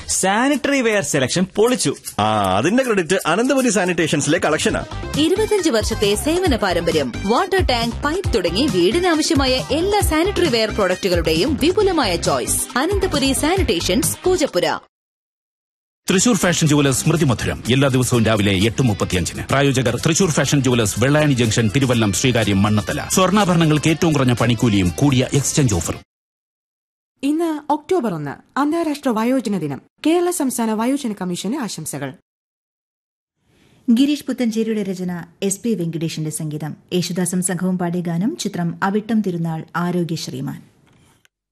sanitary ware selection പൊളിച്ചു ആ അതിന്റെ ക്രെഡിറ്റ് അനന്തപുരി സാനിറ്റേഷൻസിലെ കളക്ഷനാ ഇരുപത്തിയഞ്ച് വർഷത്തെ സേവന പാരമ്പര്യം വാട്ടർ ടാങ്ക് പൈപ്പ് തുടങ്ങി വീടിനാവശ്യമായ എല്ലാ സാനിറ്ററി വെയർ പ്രോഡക്റ്റുകളുടെയും വിപുലമായ choice Ananthapuri sanitations Poojappura Thrissur fashion jewellers സ്മൃതി മധുരം എല്ലാ ദിവസവും രാവിലെ എട്ട് മുപ്പത്തിയഞ്ചിന് പ്രായോജകർ Thrissur fashion jewellers Vellayani junction Thiruvallam Sreekaryam Mannanthala സ്വർണ്ണാഭരണങ്ങൾക്ക് ഏറ്റവും കുറഞ്ഞ പണിക്കൂലിയും കൂടിയ എക്സ്ചേഞ്ച് ഓഫറും ഇന്ന് ഒക്ടോബർ ഒന്ന് അന്താരാഷ്ട്ര വയോജന ദിനം കേരള സംസ്ഥാന വയോജന കമ്മീഷന് ആശംസകൾ ഗിരീഷ് പുത്തഞ്ചേരിയുടെ രചന എസ് പി വെങ്കിടേഷിന്റെ സംഗീതം യേശുദാസും സംഘവും പാടിയ ഗാനം ചിത്രം അവിട്ടം തിരുനാൾ ആരോഗ്യ ശ്രീമാൻ